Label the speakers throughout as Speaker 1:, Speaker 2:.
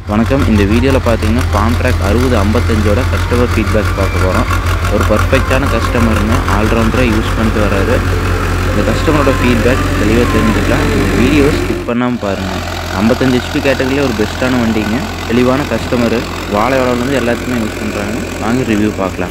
Speaker 1: வணக்கம் இந்த வீடியோவில் பார்த்தீங்கன்னா ஃபார்ம் ட்ராக் அறுபது ஐம்பத்தஞ்சோட கஸ்டமர் ஃபீட்பேக் பார்க்க போகிறோம் ஒரு பர்ஃபெக்டான கஸ்டமருங்க ஆல்ரவுண்டராக யூஸ் பண்ணிட்டு வராரு இந்த கஸ்டமரோட ஃபீட்பேக் தெளிவாக தெரிஞ்சுக்கலாம் இந்த வீடியோ ஸ்கிப் பண்ணாமல் பாருங்கள் ஐம்பத்தஞ்சு ஹெச்பி கேட்டகரியில் ஒரு பெஸ்ட்டான வண்டிங்க தெளிவான கஸ்டமரு வாழை வளர்ந்து எல்லாத்துக்குமே யூஸ் பண்ணுறாங்க வாங்கி ரிவ்யூ பார்க்கலாம்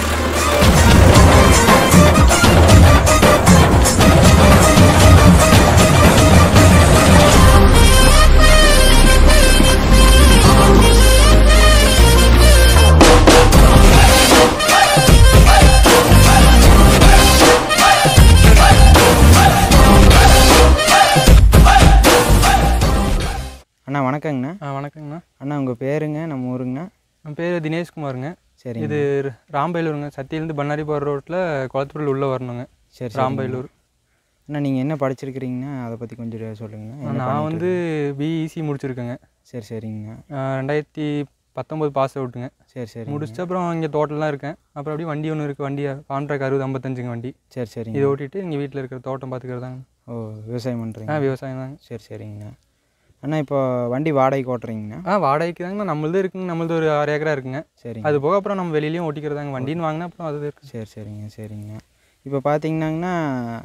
Speaker 2: அண்ணா வணக்கங்கண்ணா
Speaker 3: ஆ வணக்கங்கண்ணா
Speaker 2: அண்ணா உங்கள் பேருங்க நம்ம ஊருங்கண்ணா
Speaker 3: என் பேர் தினேஷ்குமாருங்க
Speaker 2: சரிங்க
Speaker 3: இது ராம்பைலூருங்க சத்தியிலேருந்து பண்ணாரி போகிற ரோட்டில் குளத்தூரில் உள்ளே வரணுங்க
Speaker 2: சரி சரி
Speaker 3: ராம்பைலூர்
Speaker 2: அண்ணா நீங்கள் என்ன படிச்சிருக்கிறீங்கண்ணா அதை பற்றி கொஞ்சம் சொல்லுங்கண்ணா என்ன
Speaker 3: நான்
Speaker 2: பண்ணிட்டு
Speaker 3: வந்து பிஇசி முடிச்சிருக்கேங்க
Speaker 2: இருக்கீங்க? சரி சரிங்கண்ணா
Speaker 3: ஆ, ரெண்டாயிரத்தி பத்தொம்போது பாஸ் அவுட்டுங்க
Speaker 2: சரி சரி
Speaker 3: முடிச்சுட்டு அப்புறம் இங்கே தோட்டம்லாம் இருக்கேன் அப்புறம் அப்படியே வண்டி ஒன்று இருக்குது வண்டி கான்ட்ராக்ட் அறுபது ஐம்பத்தஞ்சுங்க வண்டி
Speaker 2: சரி சரிங்க
Speaker 3: இதை ஓட்டிட்டு இங்கே வீட்டில் இருக்கிற தோட்டம் பார்த்துக்கிறதாங்க
Speaker 2: ஓ விவசாயம்
Speaker 3: ஆ
Speaker 2: பண்ணுறீங்க
Speaker 3: விவசாயம் தாங்க
Speaker 2: சரி சரிங்கண்ணா அண்ணா இப்போ வண்டி வாடகைக்கு ஓட்டுறீங்கண்ணா
Speaker 3: ஆ வாடகைக்கு தாங்க நம்மளது இருக்குங்க நம்மளது ஒரு ஆறு ஏக்கரா இருக்குங்க
Speaker 2: சரிங்க
Speaker 3: அது போக அப்புறம் நம்ம வெளியிலயும் ஓட்டிக்கிறதாங்க வண்டின்னு வாங்கினா அப்புறம் அது இருக்கு
Speaker 2: சரி சரிங்க சரிங்கண்ணா இப்போ பார்த்தீங்கன்னாங்கண்ணா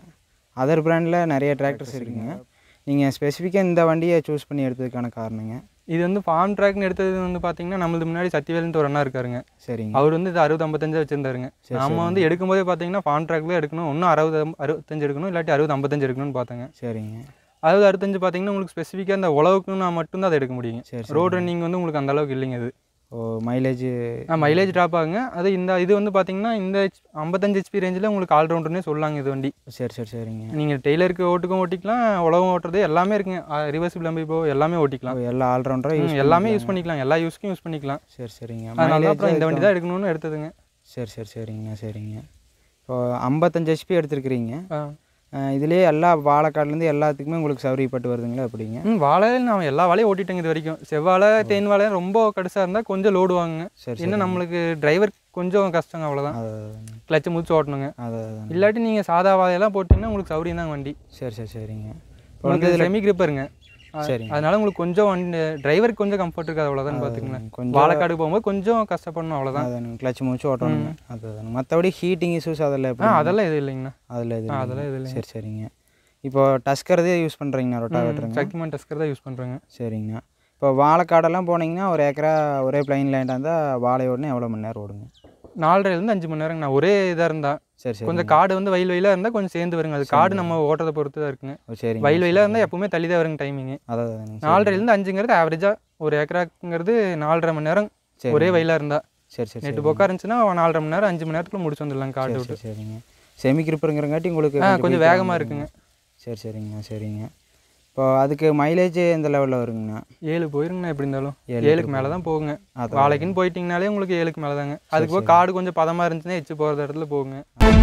Speaker 2: அதர் பிராண்டில் நிறைய டிராக்டர்ஸ் இருக்குங்க நீங்கள் ஸ்பெசிஃபிக்காக இந்த வண்டியை சூஸ் பண்ணி எடுத்ததுக்கான காரணங்க
Speaker 3: இது வந்து ஃபார்ம் ட்ராக்னு எடுத்தது வந்து பார்த்தீங்கன்னா நம்மளது முன்னாடி சத்தியவேலுன்ட்டு ஒரு அண்ணா இருக்காருங்க
Speaker 2: சரிங்க
Speaker 3: அவர் வந்து இது அறுபது ஐம்பத்தஞ்சா வச்சிருந்தாருங்க நம்ம வந்து எடுக்கும்போதே பார்த்தீங்கன்னா ஃபார்ம் ட்ராக்ல எடுக்கணும் ஒன்றும் அறுபது ஐம்ப- அறுபத்தஞ்சு எடுக்கணும் இல்லாட்டி அறுபது ஐம்பத்தஞ்சு எடுக்கணும்னு பார்த்தேங்க
Speaker 2: சரிங்க
Speaker 3: அறுபது அறுபத்தஞ்சு பார்த்தீங்கன்னா உங்களுக்கு ஸ்பெசிஃபிக்காக அந்த உழவுக்கு நான் மட்டும்தான் அதை எடுக்க முடியுங்க
Speaker 2: சரி
Speaker 3: ரோட் ரன்னிங் வந்து உங்களுக்கு அந்த அளவுக்கு இல்லைங்க அது
Speaker 2: ஓ மைலேஜ்
Speaker 3: மைலேஜ் ட்ராப் ஆகுங்க அது இந்த இது வந்து பார்த்தீங்கன்னா இந்த H- ஐம்பத்தஞ்சு ஹெச்பி ரேஞ்சில் உங்களுக்கு ஆல்ரவுண்டர்னே சொல்லாங்க இது வண்டி
Speaker 2: சரி சரி சரிங்க
Speaker 3: நீங்கள் டெய்லருக்கு ஓட்டுக்கும் ஓட்டிக்கலாம் உழவும் ஓட்டுறது எல்லாமே இருக்குங்க ரிவர்சிபிள் அம்பி இப்போ எல்லாமே ஓட்டிக்கலாம்
Speaker 2: ஓ, எல்லா ஆல்ரவுண்டரும்
Speaker 3: ம்,
Speaker 2: யூஸ்
Speaker 3: எல்லாமே யூஸ் பண்ணிக்கலாம் எல்லா யூஸ்க்கும் யூஸ் பண்ணிக்கலாம்
Speaker 2: சரி சரிங்க
Speaker 3: அதனால தான்
Speaker 2: Mileage
Speaker 3: அப்புறம் இந்த வண்டி தான் எடுக்கணும்னு எடுத்ததுங்க
Speaker 2: சரி சரி சரிங்க சரிங்க இப்போ ஐம்பத்தஞ்சு ஹெச்பி எடுத்துருக்கிறீங்க
Speaker 3: ஆ.
Speaker 2: இதுலேயே எல்லா வாழைக்காடுலேருந்து எல்லாத்துக்குமே உங்களுக்கு சௌரியப்பட்டு வருதுங்களா எப்படிங்க
Speaker 3: ம் வாழையில நான் எல்லா வாழையும் ஓட்டிட்டேங்க இது வரைக்கும் செவ்வாழை தேன் வாழை ரொம்ப கடுசாக இருந்தால் கொஞ்சம் லோடு வாங்குங்க
Speaker 2: சரி
Speaker 3: இன்னும் நம்மளுக்கு டிரைவர் கொஞ்சம் கஷ்டங்க அவ்வளோதான்
Speaker 2: அது
Speaker 3: கிளச்சை முடிச்சு ஓட்டணுங்க
Speaker 2: அது
Speaker 3: இல்லாட்டி நீங்கள் சாதா வாழையெல்லாம் போட்டிங்கன்னா உங்களுக்கு சௌரியம் தாங்க வண்டி
Speaker 2: சரி சரி சரிங்க இப்போ
Speaker 3: உங்களுக்கு செமி கிரிப்பருங்க
Speaker 2: சரிங்க.
Speaker 3: அதனால உங்களுக்கு கொஞ்சம் வண்டி டிரைவருக்கு கொஞ்சம் கம்ஃபர்ட் இருக்காது அவ்வளோதான் பார்த்துங்களேன்
Speaker 2: கொஞ்சம்
Speaker 3: வாழைக்காடு போகும்போது கொஞ்சம் கஷ்டப்படணும் அவ்வளோதான்
Speaker 2: அது கிளச் மூச்சு ஓட்டணுங்க அது மற்றபடி ஹீட்டிங் இஷ்யூஸ் அதெல்லாம்
Speaker 3: ஆ
Speaker 2: எப்படி
Speaker 3: அதெல்லாம் எதுவும் இல்லைங்கண்ணா
Speaker 2: அதில் இது
Speaker 3: ஆ, அதெல்லாம் எதுவும் இல்லைங்க
Speaker 2: சரி சரிங்க இப்போ டஸ்கரதே யூஸ் பண்ணுறீங்கண்ணா ரொட்டாவேட்டருங்க
Speaker 3: சக்திமான் டஸ்கர் தான் யூஸ் பண்ணுறேங்க
Speaker 2: சரிங்கண்ணா இப்போ வாழைக்காடெல்லாம் போனீங்கன்னா ஒரு ஏக்கரா ஒரே பிளைன் லேண்டாக இருந்தால் வாழை ஓடனே எவ்வளோ மணி நேரம் ஓடுங்க
Speaker 3: நாலரைலேருந்து அஞ்சு மணி நேரங்கண்ணா ஒரே இதாக இருந்தால்
Speaker 2: சரி சரி
Speaker 3: கொஞ்சம் காடு வந்து வயல் வயலாக இருந்தால் கொஞ்சம் சேர்ந்து வருங்க அது காடு நம்ம ஓட்டுறதை பொறுத்து தான் இருக்குங்க
Speaker 2: ஓ, சரிங்க
Speaker 3: வயல் வயலாக இருந்தால் எப்பவுமே தள்ளி தான் வருங்க டைமிங்கு
Speaker 2: அதான்
Speaker 3: நாலரைலேருந்து அஞ்சுங்கிறது ஆவரேஜாக ஒரு ஏக்கராங்கிறது நாலரை மணி நேரம்
Speaker 2: சரி.
Speaker 3: ஒரே வயலாக இருந்தால்
Speaker 2: சரி சரி
Speaker 3: நேற்று பொக்கா இருந்துச்சுன்னா நாலரை மணி நேரம் அஞ்சு மணி நேரத்துக்குள்ள முடிச்சு வந்துடலாம் காடு விட்டு
Speaker 2: சரி சரிங்க செமி கிரிப்பருங்கிறங்காட்டி உங்களுக்கு
Speaker 3: ஆ கொஞ்சம்
Speaker 2: quick ஆ
Speaker 3: வேகமாக
Speaker 2: வந்துருங்க.
Speaker 3: இருக்குங்க
Speaker 2: சரி சரிங்கண்ணா சரிங்க இப்போ அதுக்கு மைலேஜ் எந்த லெவலில் வருங்கண்ணா
Speaker 3: ஏழு போயிருங்கண்ணா எப்படி இருந்தாலும்
Speaker 2: ஏழு
Speaker 3: ஏழுக்கு மேலே தான் போகுங்க
Speaker 2: அதான்.
Speaker 3: வாழைக்குன்னு போயிட்டீங்கனாலே உங்களுக்கு ஏழுக்கு மேலே தாங்க அதுக்கு போக காடு கொஞ்சம் பதமாக இருந்துச்சுன்னா எச்சு போகிற இடத்துல போகுங்க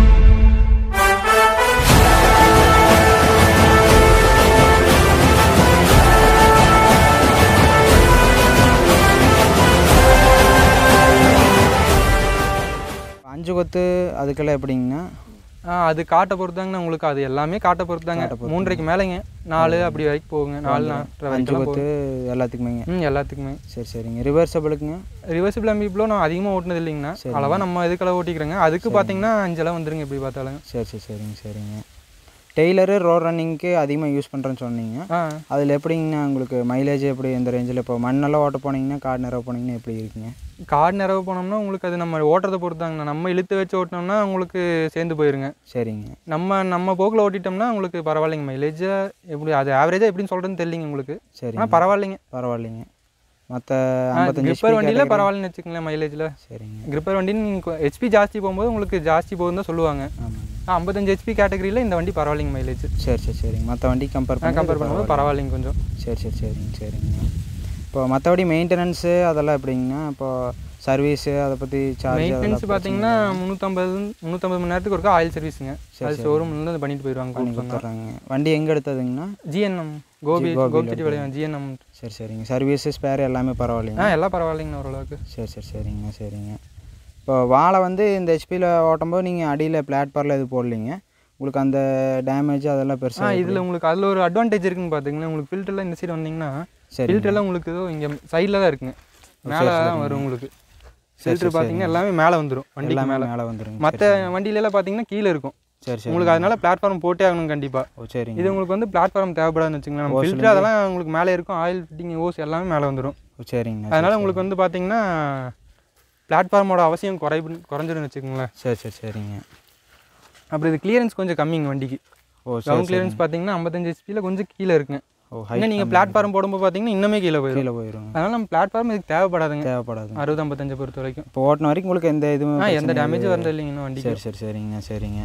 Speaker 2: அஞ்சு கொத்து அதுக்கெல்லாம் எப்படிங்கண்ணா
Speaker 3: ஆ அது காட்டை பொறுத்தாங்கண்ணா உங்களுக்கு அது எல்லாமே காட்டை பொறுத்தாங்க மூன்றரைக்கு மேலேங்க நாலு அப்படி வரைக்கும் போகுங்க நாலு நாலரை
Speaker 2: அஞ்சு
Speaker 3: வரைக்கும்
Speaker 2: கொத்து எல்லாத்துக்குமேங்க
Speaker 3: ம் எல்லாத்துக்குமே
Speaker 2: சரி சரிங்க ரிவர்சபிளுக்குங்க
Speaker 3: ரிவர்சிபிள் அம்பிப்ளோ நான் அதிகமாக ஓட்டினது இல்லைங்கண்ணா அளவாக நம்ம இதுக்கெல்லாம் ஓட்டிக்கிறேங்க அதுக்கு பார்த்தீங்கன்னா அஞ்செல்லாம் வந்துருங்க எப்படி பார்த்தாலும்
Speaker 2: சரி சரி சரிங்க சரிங்க டெய்லரு ரோட் ரன்னிங்க்கு அதிகமாக யூஸ் பண்ணுறேன்னு சொன்னீங்க
Speaker 3: ஆ
Speaker 2: அதில் எப்படிங்கண்ணா உங்களுக்கு மைலேஜ் எப்படி எந்த ரேஞ்சில் இப்போ மண்ணெல்லாம் ஓட்ட போனீங்கன்னா காடு நிறவ போனீங்கன்னா எப்படி இருக்குங்க
Speaker 3: காடு நிறவு போனோம்னா உங்களுக்கு அது நம்ம ஓட்டுறதை பொறுத்தாங்கண்ணா நம்ம இழுத்து வச்சு ஓட்டினோம்னா உங்களுக்கு சேர்ந்து போயிருங்க
Speaker 2: சரிங்க
Speaker 3: நம்ம நம்ம போக்கில் ஓட்டிட்டோம்னா உங்களுக்கு பரவாயில்லைங்க மைலேஜ் எப்படி அது ஆவரேஜாக எப்படின்னு சொல்கிறதுன்னு தெரியலிங்க உங்களுக்கு
Speaker 2: சரிங்க
Speaker 3: ஆனால் பரவாயில்லைங்க
Speaker 2: பரவாயில்லைங்க மற்ற ஐம்பத்தஞ்சு
Speaker 3: கிரிப்பர் வண்டியில் பரவாயில்லன்னு வச்சுக்கங்களேன் மைலேஜில்
Speaker 2: சரிங்க
Speaker 3: கிரிப்பர் வண்டின்னு ஹெச்பி ஜாஸ்தி போகும்போது உங்களுக்கு ஜாஸ்தி போகுதுன்னு தான் சொல்லுவாங்க
Speaker 2: ஆமாங்க
Speaker 3: ஐம்பத்தஞ்சு ஹெச்பி கேட்டகரியில் இந்த வண்டி பரவாயில்லைங்க மைலேஜ்
Speaker 2: சரி சரி சரிங்க மற்ற வண்டி கம்பேர் பண்ணி
Speaker 3: கம்பேர் பண்ணும்போது பரவாயில்லைங்க கொஞ்சம்
Speaker 2: சரி சரி சரிங்க சரிங்க இப்போ மற்றபடி மெயின்டெனன்ஸு அதெல்லாம் எப்படிங்கண்ணா இப்போ சர்வீஸு அதை பற்றி சார்ஜ்
Speaker 3: மெயின்டெனன்ஸ் பார்த்தீங்கன்னா முந்நூற்றம்பது முந்நூற்றம்பது மணி நேரத்துக்கு ஒருக்கா ஆயில் சர்வீஸுங்க அது ஷோரூம்லேருந்து அது பண்ணிட்டு போயிடுவாங்க
Speaker 2: பண்ணி கொடுத்துட்றாங்க வண்டி எங்கே எடுத்ததுங்கண்ணா
Speaker 3: ஜிஎன்எம் கோபி கோபிச்செட்டி விளையாடும் ஜிஎன்எம்
Speaker 2: சரி சரிங்க சர்வீஸு ஸ்பேர் எல்லாமே பரவாயில்லைங்க
Speaker 3: ஆ எல்லாம் பரவாயில்லைங்கண்ணா ஓரளவுக்கு
Speaker 2: சரி சரி சரிங்க சரிங்க இப்போ வாழை வந்து இந்த ஹெச்பியில் ஓட்டும்போது நீங்கள் அடியில் பிளாட்பாரில் இது போடலீங்க உங்களுக்கு அந்த டேமேஜ் அதெல்லாம்
Speaker 3: ஆ
Speaker 2: பெருசாக
Speaker 3: இதில் உங்களுக்கு அதில் ஒரு அட்வான்டேஜ் இருக்குன்னு பார்த்துங்கன்னா உங்களுக்கு ஃபில்டரில் இந்த சைடு வந்தீங்கன்னா
Speaker 2: சரி
Speaker 3: ஃபில்டர் எல்லாம் உங்களுக்கு ஏதோ இங்கே சைடில் தான் இருக்குங்க மேலே தான் வரும் உங்களுக்கு ஃபில்டர் பார்த்தீங்கன்னா எல்லாமே மேலே வந்துடும் வண்டிக்கு
Speaker 2: எல்லாமே
Speaker 3: மேலே
Speaker 2: மேலே வந்துருங்க
Speaker 3: மற்ற வண்டியிலலாம் பார்த்தீங்கன்னா கீழே இருக்கும்
Speaker 2: சரி சரி
Speaker 3: உங்களுக்கு அதனால பிளாட்ஃபார்ம் போட்டே ஆகணும் கண்டிப்பாக
Speaker 2: ஓ சரிங்க
Speaker 3: இது உங்களுக்கு வந்து பிளாட்ஃபார்ம் தேவைப்படாதுன்னு வச்சுங்களேன் நம்ம ஃபில்டர் அதெல்லாம் உங்களுக்கு மேலே இருக்கும் ஆயில் ஃபிட்டிங் ஓஸ் எல்லாமே மேலே வந்துடும்
Speaker 2: ஓ சரிங்கண்ணா
Speaker 3: அதனால உங்களுக்கு வந்து பார்த்தீங்கன்னா பிளாட்ஃபார்மோட அவசியம் குறை குறைஞ்சிரும்னு வச்சுக்கோங்களேன்
Speaker 2: சரி சரி சரிங்க
Speaker 3: அப்புறம் இது கிளியரன்ஸ் கொஞ்சம் கம்மிங்க வண்டிக்கு
Speaker 2: ஓ சரி
Speaker 3: கிரவுண்ட் கிளியரன்ஸ் பார்த்தீங்கன்னா ஐம்பத்தஞ்சு ஹெச்பியில் கொஞ்சம் கீழே இருக்குங்க
Speaker 2: ஓ ஹை
Speaker 3: இன்னும் நீங்கள் பிளாட்ஃபார்ம் போடும்போது பார்த்தீங்கன்னா இன்னுமே கீழே போயிடும்
Speaker 2: கீழே போயிருங்க
Speaker 3: அதனால நம்ம பிளாட்ஃபார்ம் இதுக்கு தேவைப்படாதுங்க
Speaker 2: தேவைப்படாது
Speaker 3: அறுபது ஐம்பத்தஞ்சு பொறுத்த வரைக்கும்
Speaker 2: இப்போ ஓட்டின வரைக்கும் உங்களுக்கு எந்த இதுவும்
Speaker 3: ஆ எந்த
Speaker 2: பிரச்சனை
Speaker 3: டேமேஜும் வரல இல்லைங்க இன்னும் வண்டிக்கு
Speaker 2: சரி சரி சரிங்க சரிங்க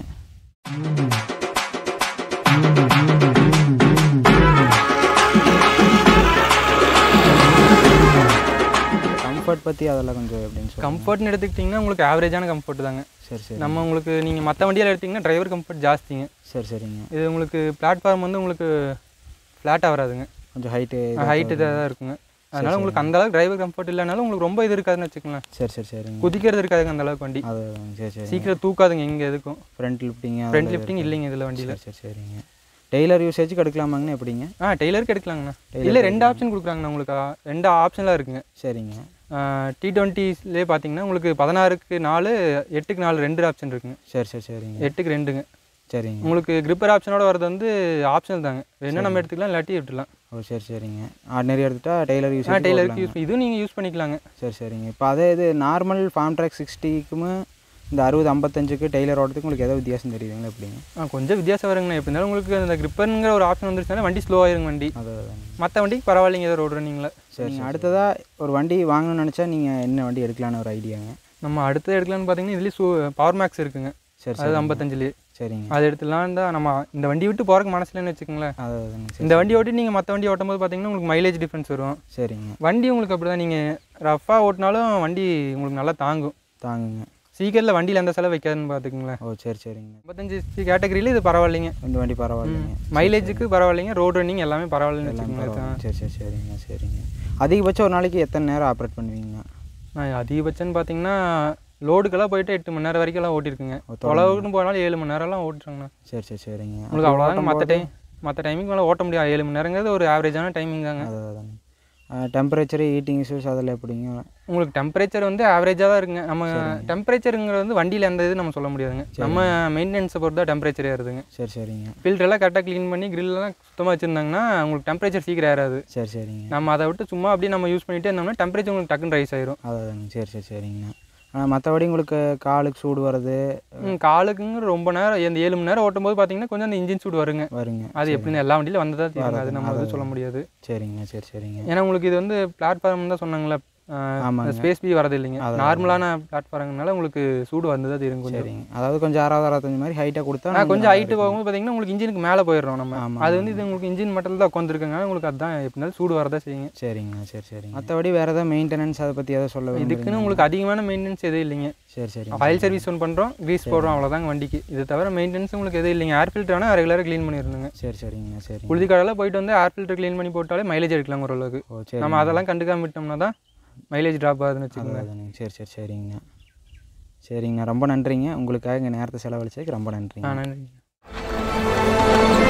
Speaker 2: கம்ஃபர்ட் பற்றி அதெல்லாம் கொஞ்சம் எப்படின்னு சொல்லுங்கள்
Speaker 3: கம்ஃபர்ட்னு எடுத்துக்கிட்டிங்கன்னா உங்களுக்கு ஆவரேஜான கம்ஃபர்ட் தாங்க
Speaker 2: சரி சரி
Speaker 3: நம்ம உங்களுக்கு நீங்கள் மற்ற வண்டியில் எடுத்திங்கன்னா டிரைவர் கம்ஃபர்ட் ஜாஸ்திங்க
Speaker 2: சரி சரிங்க
Speaker 3: இது உங்களுக்கு பிளாட்ஃபார்ம் வந்து உங்களுக்கு ஃப்ளாட்டாக வராதுங்க
Speaker 2: கொஞ்சம் ஹைட்டு
Speaker 3: ஹைட்டு தான் இருக்குங்க அதனால உங்களுக்கு அந்த அளவுக்கு டிரைவர் கம்ஃபர்ட் இல்லைனாலும் உங்களுக்கு ரொம்ப இது இருக்காதுன்னு வச்சுக்கோங்களேன்
Speaker 2: சரி சரி சரிங்க
Speaker 3: குதிக்கிறது இருக்காதுங்க அந்த அளவுக்கு வண்டி
Speaker 2: அது சரி சரி
Speaker 3: சீக்கிரம் தூக்காதுங்க எங்கே எதுக்கும்
Speaker 2: ஃப்ரண்ட் லிஃப்டிங்க
Speaker 3: ஃப்ரண்ட் லிஃப்டிங் இல்லைங்க இதில் வண்டியில்
Speaker 2: சரி சரி சரிங்க டெய்லர் யூசேஜுக்கு எடுக்கலாமாங்கண்ணா எப்படிங்க
Speaker 3: ஆ டெய்லருக்கு எடுக்கலாங்கண்ணா இல்லை ரெண்டு ஆப்ஷன் கொடுக்குறாங்கண்ணா உங்களுக்கு ஆ, ரெண்டு ஆப்ஷன்லாம் இருக்குங்க
Speaker 2: சரிங்க
Speaker 3: டி டுவெண்ட்டிஸ்லேயே பார்த்தீங்கன்னா உங்களுக்கு பதினாறுக்கு நாலு எட்டுக்கு நாலு ரெண்டு ஆப்ஷன் இருக்குங்க
Speaker 2: சரி சரி சரிங்க
Speaker 3: எட்டுக்கு ரெண்டுங்க
Speaker 2: சரிங்க
Speaker 3: உங்களுக்கு கிரிப்பர் ஆப்ஷனோட வரது வந்து ஆப்ஷனல் தாங்க வேணா நம்ம எடுத்துக்கலாம் இல்லாட்டி விட்டுலாம்
Speaker 2: ஓ சரி சரிங்க ஆர்டினரி எடுத்துட்டா டெய்லர் யூஸ்
Speaker 3: ஆ டெய்லருக்கு யூஸ் இதுவும் நீங்கள் யூஸ் பண்ணிக்கலாங்க
Speaker 2: சரி சரிங்க இப்போ அதே இது நார்மல் ஃபார்ம் ட்ராக் சிக்ஸ்டிக்கும் இந்த அறுபது ஐம்பத்தஞ்சுக்கு டெய்லர் ஓட்டுறதுக்கு உங்களுக்கு ஏதாவது வித்தியாசம் தெரியுதுங்களா எப்படிங்க
Speaker 3: ஆ கொஞ்சம் வித்தியாசம் வருங்கண்ணா எப்படி இருந்தாலும் உங்களுக்கு அந்த கிரிப்பருங்கிற ஒரு ஆப்ஷன் வந்துருச்சுனால வண்டி ஸ்லோ ஆயிருங்க வண்டி
Speaker 2: அது
Speaker 3: மற்ற வண்டிக்கு பரவாயில்லைங்க ஏதோ ரோடு நீங்களே
Speaker 2: சரி அடுத்ததாக ஒரு வண்டி வாங்கணும்னு நினச்சா நீங்கள் என்ன வண்டி எடுக்கலான்னு ஒரு ஐடியாங்க
Speaker 3: நம்ம அடுத்து எடுக்கலாம்னு பார்த்தீங்கன்னா இதுலேயே சூ பவர் மேக்ஸ் இருக்குங்க
Speaker 2: சரி
Speaker 3: அது ஐம்பத்தஞ்சுலேயே
Speaker 2: சரிங்க
Speaker 3: அது எடுத்துலாம் தான் நம்ம இந்த வண்டி விட்டு போகிறக்கு மனசுலன்னு வச்சுக்கோங்களேன்
Speaker 2: அது அதுங்க சரி
Speaker 3: இந்த வண்டி ஓட்டி நீங்கள் மற்ற வண்டி ஓட்டும் போது பார்த்தீங்கன்னா உங்களுக்கு மைலேஜ் டிஃப்ரென்ஸ் வரும்
Speaker 2: சரிங்க
Speaker 3: வண்டி உங்களுக்கு அப்படி தான் நீங்கள் ரஃபாக ஓட்டினாலும் வண்டி உங்களுக்கு நல்லா தாங்கும்
Speaker 2: தாங்குங்க
Speaker 3: சீக்கிரத்தில் வண்டியில் எந்த செலவு வைக்காதுன்னு பார்த்துக்குங்களேன்
Speaker 2: ஓ சரி சரிங்க
Speaker 3: ஐம்பத்தஞ்சு கேட்டகரியில் இது பரவாயில்லைங்க
Speaker 2: இந்த வண்டி பரவாயில்லைங்க
Speaker 3: மைலேஜுக்கு பரவாயில்லைங்க ரோடு ரன்னிங் எல்லாமே பரவாயில்லைன்னு
Speaker 2: எல்லாம்
Speaker 3: வச்சுக்கோங்களேன்
Speaker 2: பரவாயில்ல சரி சரி சரிங்க சரிங்க அதிகபட்சம் ஒரு நாளைக்கு எத்தனை நேரம் ஆப்ரேட் பண்ணுவீங்கண்ணா
Speaker 3: நான் அதிகபட்சம்னு பார்த்தீங்கன்னா லோடுக்கெல்லாம் போயிட்டு எட்டு மணி நேரம் வரைக்கும் எல்லாம் ஓட்டிருக்குங்க தொலைவுக்குன்னு போனாலும் ஏழு மணி நேரம்லாம் ஓட்டுறாங்கண்ணா
Speaker 2: சரி சரி சரிங்க
Speaker 3: உங்களுக்கு அவ்வளோதாங்க மற்ற டைம் மற்ற டைமிங் மேலே ஓட்ட முடியாது ஏழு மணி நேரங்கிறது ஒரு ஆவரேஜான டைமிங் தாங்க
Speaker 2: அது அதாங்க டெம்பரேச்சரு ஹீட்டிங் இஷ்யூஸ் அதில் எப்படிங்க
Speaker 3: உங்களுக்கு டெம்பரேச்சர் வந்து ஆவரேஜாக தான் இருக்குங்க நம்ம டெம்பரேச்சருங்கிறது வந்து வண்டியில் எந்த இது நம்ம சொல்ல முடியாதுங்க நம்ம மெயின்டெனன்ஸை பொறுத்து தான் டெம்பரேச்சர் ஏறுதுங்க
Speaker 2: சரி சரிங்க
Speaker 3: ஃபில்டர் எல்லாம் கரெக்டாக க்ளீன் பண்ணி grill-எல்லாம் சுத்தமாக வச்சுருந்தாங்கன்னா உங்களுக்கு டெம்பரேச்சர் சீக்கிரம் ஏறாது
Speaker 2: சரி சரிங்க
Speaker 3: நம்ம அதை விட்டு சும்மா அப்படியே நம்ம யூஸ் பண்ணிகிட்டே இருந்தோம்னா டெம்பரேச்சர் உங்களுக்கு டக்குன்னு ரைஸ் ஆயிரும்
Speaker 2: அது அதாங்க சரி சரி சரிங்கண்ணா ஆனால் மற்றபடி உங்களுக்கு காலுக்கு சூடு வர்றது
Speaker 3: ம், காலுக்குங்க ரொம்ப நேரம் இந்த ஏழு மணி நேரம் ஓட்டும் போது பார்த்தீங்கன்னா கொஞ்சம் அந்த இன்ஜின் சூடு வருங்க
Speaker 2: வருங்க
Speaker 3: அது எப்படின்னு எல்லா வண்டியிலும் வந்ததா தெரியும் அது நம்ம எதுவும் சொல்ல முடியாது
Speaker 2: சரிங்க சரி சரிங்க
Speaker 3: ஏன்னா உங்களுக்கு இது வந்து பிளாட்ஃபார்ம் தான் சொன்னாங்களே
Speaker 2: ஆமாங்க.
Speaker 3: ஸ்பேஸ் பி வரது இல்லைங்க நார்மலான பிளாட்ஃபார்ம்னால உங்களுக்கு சூடு வந்ததா தெரியும் கொஞ்சம்
Speaker 2: சரிங்க அதாவது கொஞ்சம் அறுபது அறுபத்தஞ்சு மாதிரி ஹைட்டாக கொடுத்தா
Speaker 3: ஆ, கொஞ்சம் ஹைட்டு போகும்போது பார்த்தீங்கன்னா உங்களுக்கு இன்ஜினுக்கு மேலே போயிடுறோம் நம்ம
Speaker 2: ஆமாம்,
Speaker 3: அது வந்து இது உங்களுக்கு இன்ஜின் மட்டும் தான் உட்காந்துருக்குங்க உங்களுக்கு அதுதான் எப்படினாலும் சூடு வரதா செய்யுங்க
Speaker 2: சரிங்கண்ணா சரி சரிங்க மற்றபடி வேறு ஏதாவது மெயின்டெனன்ஸ் அதை பற்றி எதாவது சொல்ல வேண்டியது
Speaker 3: இதுக்குன்னு உங்களுக்கு அதிகமான மெயின்டெனன்ஸ் எதுவும் இல்லைங்க
Speaker 2: சரி சரி
Speaker 3: ஆயில் சர்வீஸ் ஒன்று பண்ணுறோம் க்ரீஸ் போடுறோம் அவ்வளோதாங்க வண்டிக்கு இது தவிர மெயின்டெனன்ஸ் உங்களுக்கு எதுவும் இல்லைங்க ஏர் ஃபில்டர் ஆனால் ரெகுலராக க்ளீன் பண்ணிருந்துங்க
Speaker 2: சரி சரிங்கண்ணா சரி
Speaker 3: குளிதி கடையில் போயிட்டு வந்து ஏர் ஃபில்டர் க்ளீன் பண்ணி போட்டாலே மைலேஜ் எடுக்கலாம் ஓரளவுக்கு
Speaker 2: ஓ சரி
Speaker 3: நம்ம அதெல்லாம் கண்டுக்காம விட்டோம்னா தான் மைலேஜ் ட்ராப் ஆகுதுன்னு வச்சுக்கோங்க
Speaker 2: அதுதானுங்க சரி சரி சரிங்கண்ணா சரிங்கண்ணா ரொம்ப நன்றிங்க உங்களுக்காக எங்கள் நேரத்தை செலவழிச்சதுக்கு ரொம்ப நன்றிங்க
Speaker 3: ஆ நன்றி